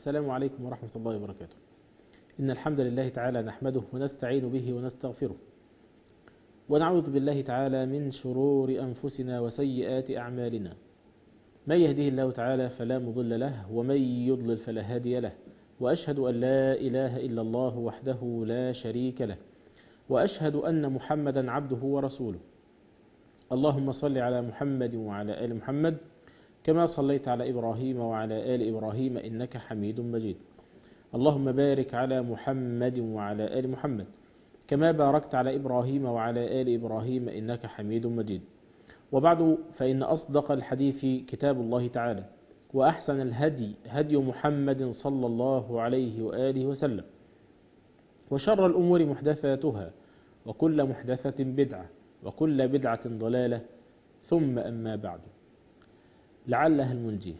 السلام عليكم ورحمة الله وبركاته إن الحمد لله تعالى نحمده ونستعين به ونستغفره ونعوذ بالله تعالى من شرور أنفسنا وسيئات أعمالنا من يهده الله تعالى فلا مضل له ومن يضلل فلا هادي له وأشهد أن لا إله إلا الله وحده لا شريك له وأشهد أن محمدا عبده ورسوله اللهم صل على محمد وعلى آل محمد كما صليت على إبراهيم وعلى آل إبراهيم إنك حميد مجيد اللهم بارك على محمد وعلى آل محمد كما باركت على إبراهيم وعلى آل إبراهيم إنك حميد مجيد وبعد فإن أصدق الحديث كتاب الله تعالى وأحسن الهدي هدي محمد صلى الله عليه وآله وسلم وشر الأمور محدثاتها وكل محدثة بدعة وكل بدعة ضلالة ثم أما بعد لعلها المنجية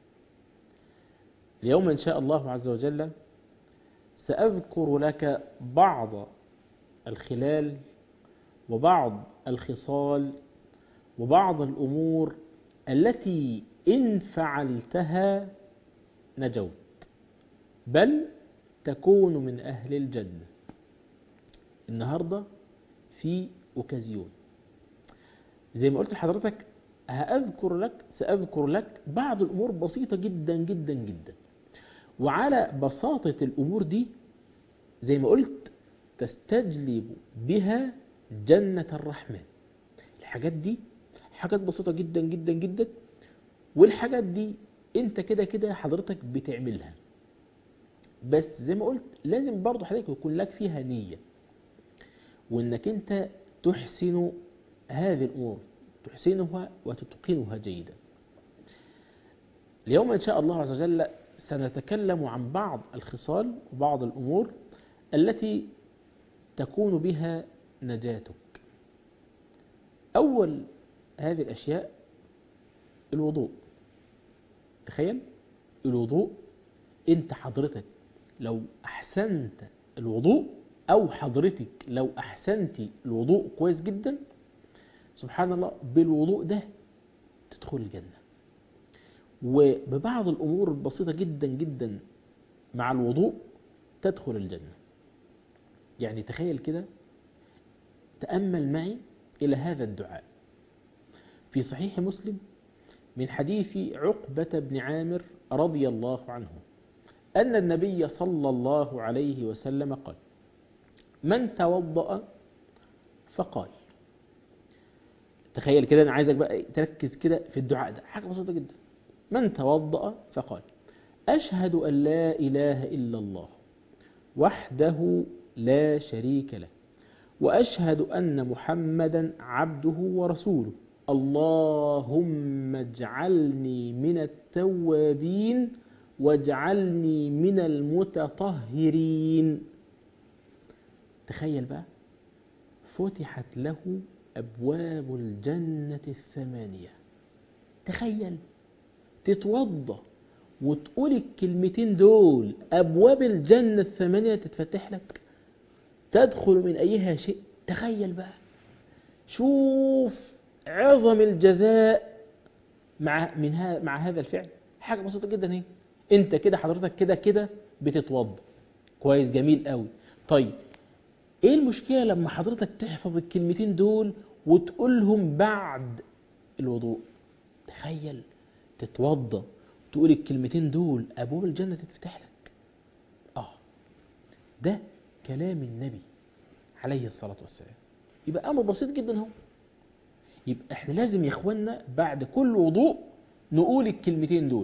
اليوم إن شاء الله عز وجل سأذكر لك بعض الخلال وبعض الخصال وبعض الأمور التي إن فعلتها نجوت بل تكون من أهل الجنة النهاردة في أوكازيون زي ما قلت لحضرتك هأذكر لك سأذكر لك بعض الأمور بسيطة جدا جدا جدا وعلى بساطة الأمور دي زي ما قلت تستجلب بها جنة الرحمن الحاجات دي حاجات بسيطة جدا جدا جدا والحاجات دي انت كده كده حضرتك بتعملها بس زي ما قلت لازم برضو حضرتك يكون لك فيها نية وانك انت تحسن هذه الامور تحسنها وتتقنها جيدا اليوم ان شاء الله عز وجل سنتكلم عن بعض الخصال وبعض الامور التي تكون بها نجاتك اول هذه الاشياء الوضوء تخيل الوضوء انت حضرتك لو احسنت الوضوء او حضرتك لو احسنتي الوضوء كويس جدا سبحان الله بالوضوء ده تدخل الجنة وببعض الامور البسيطة جدا جدا مع الوضوء تدخل الجنة يعني تخيل كده تأمل معي إلى هذا الدعاء في صحيح مسلم من حديث عقبة بن عامر رضي الله عنه أن النبي صلى الله عليه وسلم قال من توضأ فقال تخيل كده أنا عايزك بقى تركز كده في الدعاء ده حاجة بسيطة جدا من توضأ فقال أشهد أن لا إله إلا الله وحده لا شريك له وأشهد أن محمدا عبده ورسوله اللهم اجعلني من التوابين واجعلني من المتطهرين تخيل بقى فتحت له أبواب الجنة الثمانية تخيل تتوضى وتقول الكلمتين دول أبواب الجنة الثمانية تتفتح لك تدخل من أيها شيء تخيل بقى شوف عظم الجزاء مع من ها مع هذا الفعل حاجة بسيطة جدا اهي انت كده حضرتك كده كده بتتوضى كويس جميل قوي طيب ايه المشكلة لما حضرتك تحفظ الكلمتين دول وتقولهم بعد الوضوء تخيل تتوضى تقول الكلمتين دول ابواب الجنة تتفتح لك اه ده كلام النبي عليه الصلاة والسلام يبقى امر بسيط جدا اهو يبقى احنا لازم يا اخوانا بعد كل وضوء نقول الكلمتين دول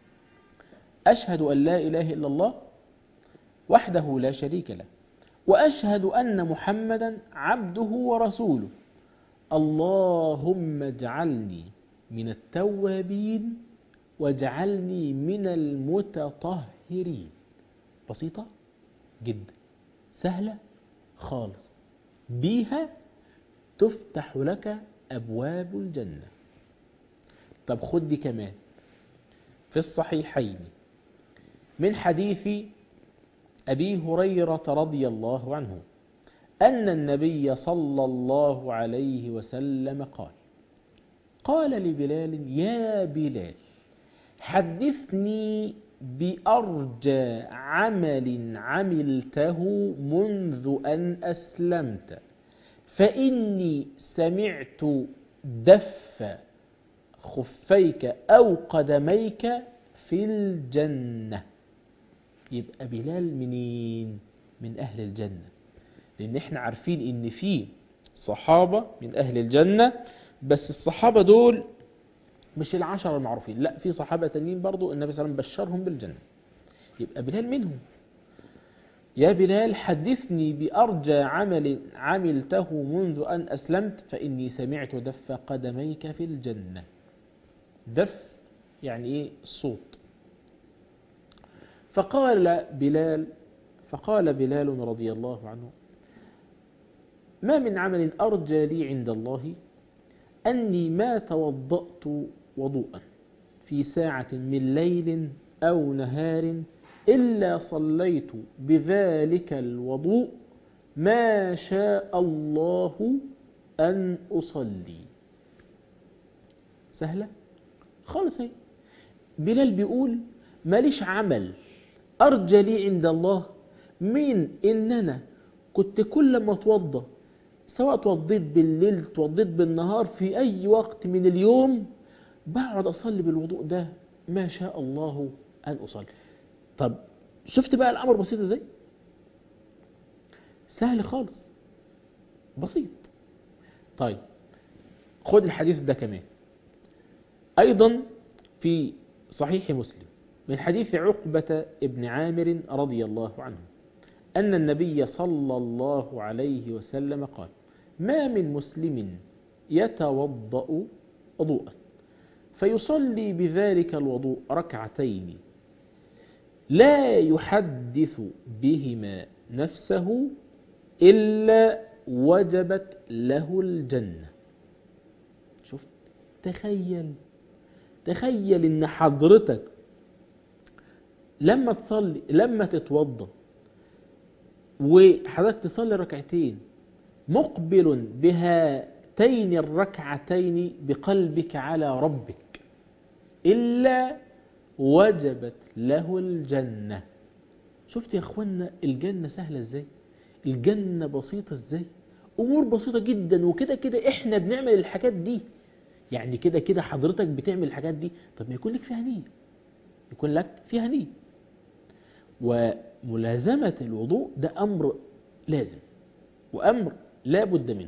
أشهد أن لا إله إلا الله وحده لا شريك له وأشهد أن محمدا عبده ورسوله اللهم اجعلني من التوابين واجعلني من المتطهرين بسيطة جدا سهلة خالص بيها تفتح لك أبواب الجنة طب خد دي كمان في الصحيحين من حديث أبي هريرة رضي الله عنه أن النبي صلى الله عليه وسلم قال قال لبلال يا بلال حدثني بأرجى عمل عملته منذ أن أسلمت فإني سمعت دف خفيك أو قدميك في الجنة يبقى بلال منين من أهل الجنة لأن احنا عارفين إن في صحابة من أهل الجنة بس الصحابة دول مش العشرة المعروفين لا في صحابة تانيين برضو النبي صلى الله عليه وسلم بشرهم بالجنة يبقى بلال منهم يا بلال حدثني بأرجى عمل عملته منذ أن أسلمت فإني سمعت دف قدميك في الجنة دف يعني إيه الصوت فقال بلال فقال بلال رضي الله عنه ما من عمل أرجى لي عند الله أني ما توضأت وضوءا في ساعة من ليل أو نهار إلا صليت بذلك الوضوء ما شاء الله أن أصلي سهلة خالص هي بلال بيقول ماليش عمل أرجى لي عند الله من إن أنا كنت كل ما اتوضى سواء توضيت بالليل توضيت بالنهار في أي وقت من اليوم بقعد أصلي بالوضوء ده ما شاء الله أن أصلي طب شفت بقى الأمر بسيط إزاي سهل خالص بسيط طيب خد الحديث ده كمان أيضا في صحيح مسلم من حديث عقبة ابن عامر رضي الله عنه أن النبي صلى الله عليه وسلم قال ما من مسلم يتوضأ وضوءا فيصلي بذلك الوضوء ركعتين لا يحدث بهما نفسه إلا وجبت له الجنة شوف تخيل تخيل ان حضرتك لما تصلي لما تتوضا وحضرتك تصلي ركعتين مقبل بهاتين الركعتين بقلبك على ربك إلا وجبت له الجنة شفت يا اخوانا الجنة سهلة ازاي الجنة بسيطة ازاي امور بسيطة جدا وكده كده احنا بنعمل الحاجات دي يعني كده كده حضرتك بتعمل الحاجات دي طب ما يكون لك فيها نية يكون لك فيها نية وملازمة الوضوء ده أمر لازم وأمر لا بد منه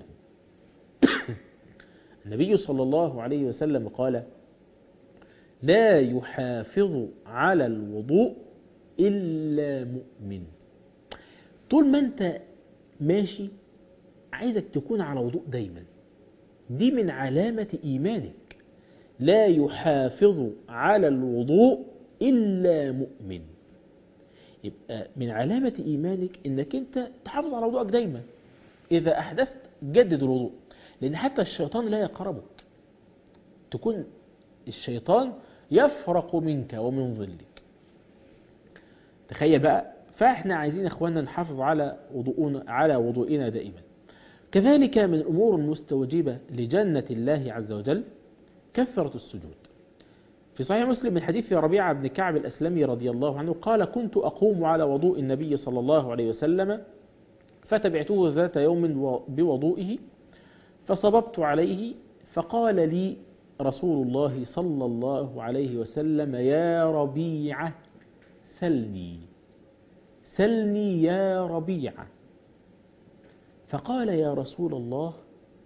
النبي صلى الله عليه وسلم قال لا يحافظ على الوضوء إلا مؤمن طول ما أنت ماشي عايزك تكون على وضوء دايما دي من علامة إيمانك لا يحافظ على الوضوء إلا مؤمن يبقى من علامة إيمانك إنك أنت تحافظ على وضوءك دايما إذا أحدثت جدد الوضوء لأن حتى الشيطان لا يقربك تكون الشيطان يفرق منك ومن ظلك تخيل بقى فاحنا عايزين يا اخواننا نحافظ على وضوءنا على وضوئنا دائما كذلك من الامور المستوجبه لجنه الله عز وجل كثره السجود في صحيح مسلم من حديث ربيعه بن كعب الاسلمي رضي الله عنه قال كنت اقوم على وضوء النبي صلى الله عليه وسلم فتبعته ذات يوم بوضوئه فصببت عليه فقال لي رسول الله صلى الله عليه وسلم يا ربيعة سلني سلني يا ربيعة فقال يا رسول الله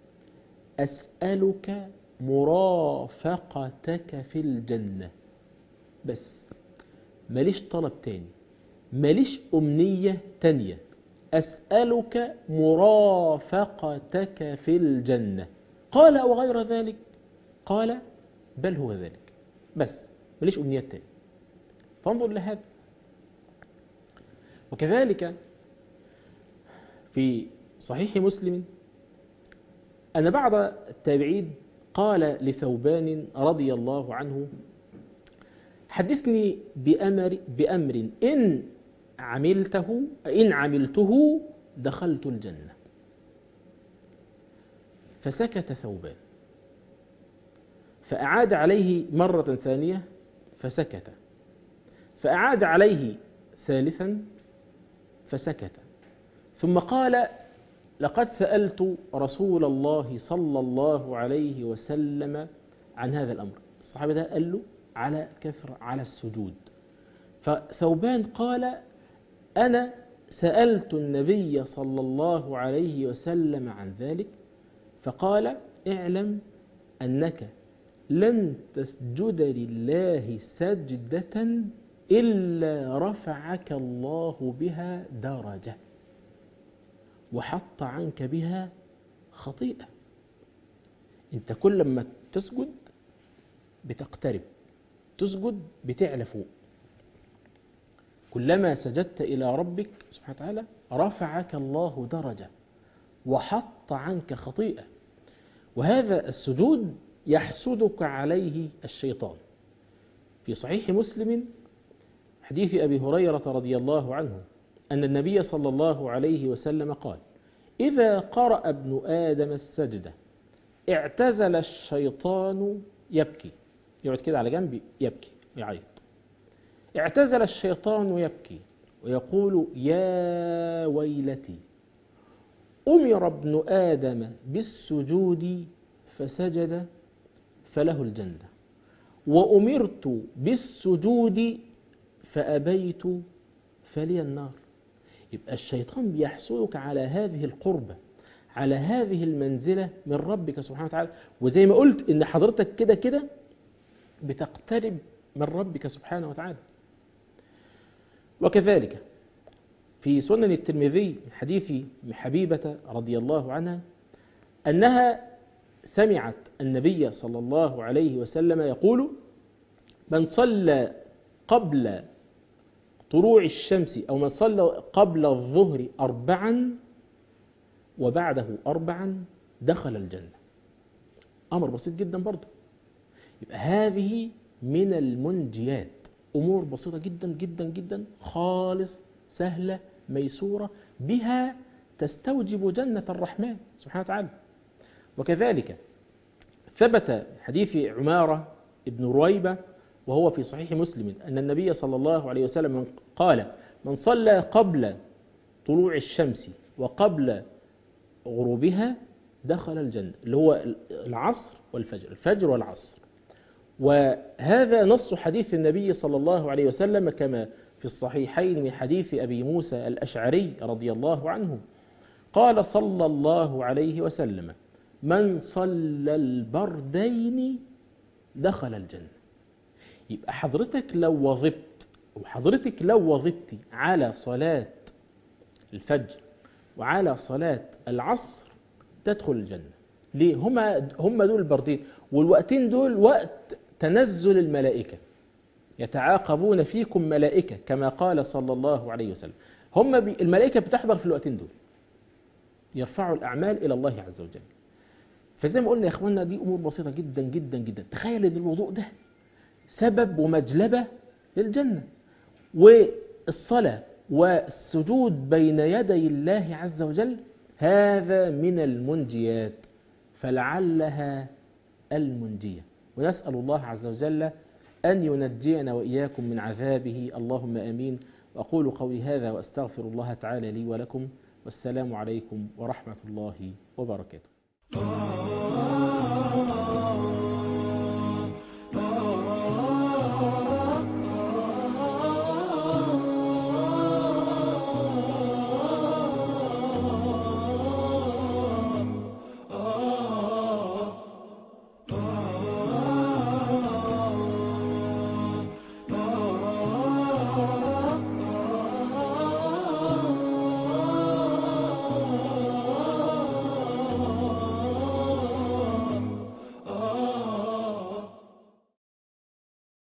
أسألك مرافقتك في الجنة بس ماليش طلب تاني ماليش أمنية تانية أسألك مرافقتك في الجنة قال وغير ذلك قال بل هو ذلك بس ماليش أمنيات تاني فانظر لهذا وكذلك في صحيح مسلم أن بعض التابعين قال لثوبان رضي الله عنه حدثني بأمر, بأمر إن عملته إن عملته دخلت الجنة فسكت ثوبان فأعاد عليه مرة ثانية فسكت فأعاد عليه ثالثا فسكت ثم قال لقد سألت رسول الله صلى الله عليه وسلم عن هذا الأمر الصحابي ده قال له على كثر على السجود فثوبان قال أنا سألت النبي صلى الله عليه وسلم عن ذلك فقال اعلم أنك لن تسجد لله سجدة إلا رفعك الله بها درجة وحط عنك بها خطيئة انت كل ما تسجد بتقترب تسجد بتعلى فوق كلما سجدت إلى ربك سبحانه وتعالى رفعك الله درجة وحط عنك خطيئة وهذا السجود يحسدك عليه الشيطان في صحيح مسلم حديث أبي هريرة رضي الله عنه أن النبي صلى الله عليه وسلم قال إذا قرأ ابن آدم السجدة اعتزل الشيطان يبكي يقعد كده على جنب يبكي يعيط اعتزل الشيطان يبكي ويقول يا ويلتي أمر ابن آدم بالسجود فسجد فله الجنة وأمرت بالسجود فأبيت فلي النار يبقى الشيطان بيحسدك على هذه القربة على هذه المنزلة من ربك سبحانه وتعالى وزي ما قلت إن حضرتك كده كده بتقترب من ربك سبحانه وتعالى وكذلك في سنن الترمذي من حديث حبيبة رضي الله عنها أنها سمعت النبي صلى الله عليه وسلم يقول من صلى قبل طلوع الشمس أو من صلى قبل الظهر أربعا وبعده أربعا دخل الجنة أمر بسيط جدا برضه يبقى هذه من المنجيات أمور بسيطة جدا جدا جدا خالص سهلة ميسورة بها تستوجب جنة الرحمن سبحانه وتعالى وكذلك ثبت حديث عمارة ابن رويبة وهو في صحيح مسلم أن النبي صلى الله عليه وسلم قال من صلى قبل طلوع الشمس وقبل غروبها دخل الجنة اللي هو العصر والفجر الفجر والعصر وهذا نص حديث النبي صلى الله عليه وسلم كما في الصحيحين من حديث أبي موسى الأشعري رضي الله عنه قال صلى الله عليه وسلم من صلى البردين دخل الجنة يبقى حضرتك لو وظبت وحضرتك لو وظبتي على صلاة الفجر وعلى صلاة العصر تدخل الجنة ليه هما هم دول البردين والوقتين دول وقت تنزل الملائكة يتعاقبون فيكم ملائكة كما قال صلى الله عليه وسلم هم بي الملائكة بتحضر في الوقتين دول يرفعوا الأعمال إلى الله عز وجل فزي ما قلنا يا إخواننا دي أمور بسيطة جدا جدا جدا تخيل أن الوضوء ده سبب ومجلبة للجنة والصلاة والسجود بين يدي الله عز وجل هذا من المنجيات فلعلها المنجية ونسأل الله عز وجل أن ينجينا وإياكم من عذابه اللهم أمين وأقول قولي هذا وأستغفر الله تعالى لي ولكم والسلام عليكم ورحمة الله وبركاته